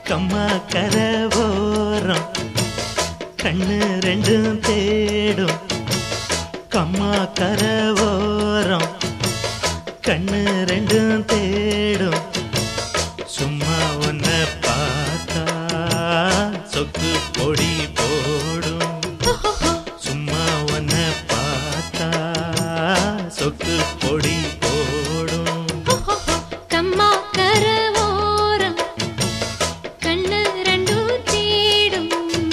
கம்மா கரவோரம் கண்ணு ரெண்டும் தேடும் கம்மா கரவோரம் கண்ணு ரெண்டும் தேடும் சும்மா ஒன்ன பார்த்தா சொக்கு பொடி போடும் சும்மா ஒன்ன பார்த்தா சொக்கு பொடி போடும் கம்மா கரவோரம் கண்ணு ரெண்டும் தேடும்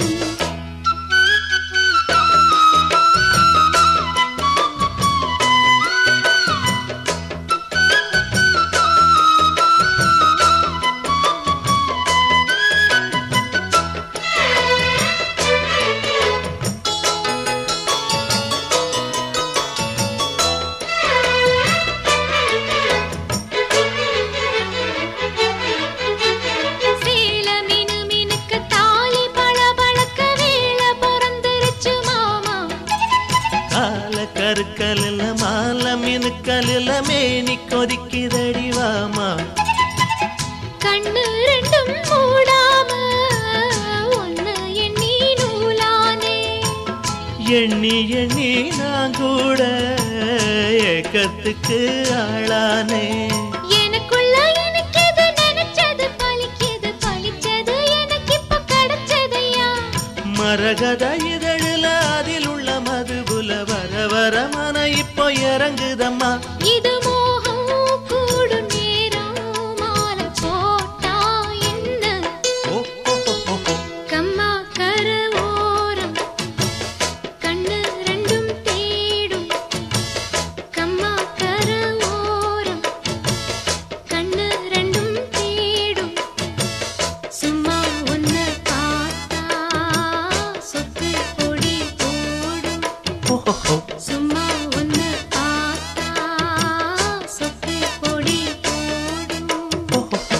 சேல மினு மினுக்கு தாலி பளபளக்க வேளை பொறந்துருச்சு மாமா கால கருக்கலில் மால மினுக்கலில் மேனி கொதிக்குதடி வாமா கண்ணு ரெண்டும் மூடாம ஒன்னு எண்ணி நூலானே எண்ணி எண்ணி நான் கூட ஏக்கத்துக்கு ஆளானே எனக்குள்ள எனக்கு எது நினைச்சது பலிக்குது பலிச்சது எனக்கு இப்ப கிடைச்சதையா மரகத இதழில் அதில் உள்ள மதுபுல வர வர மன இப்போ இறங்குதம்மா இது மோகம் கூடும் நேரம் மாலை போட்டா என்ன ஓ, ஓ, ஓ, ஓ, ஓ. கம்மா கரவோரம் கண்ணு ரெண்டும் தேடும் கம்மா கரவோரம் கண்ணு ரெண்டும் தேடும் சும்மா ஒன்னு பார்த்தா சொத்து பொடி போடும் ஓ, ஓ, ஓ. சும்மா ஒன்னு பார்த்தா சொத்து பொடி போடும் ஓ, ஓ, ஓ.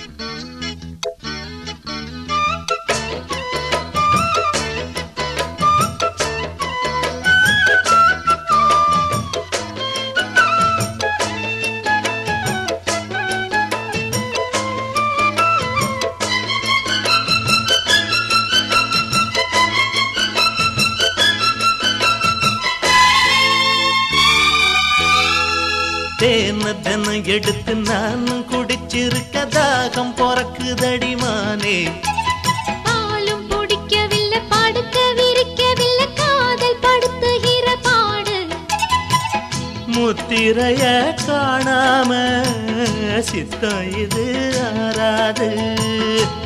தேன தென எடுத்து நானும் குடிச்சிருக்க தாகம் பொறக்குதடி மானே பாலும் பிடிக்கவில்லை படுக்க விரிக்கவில்லை காதல் படுத்துகிற பாடு முத்திரைய காணாம சித்தம் இது ஆறாது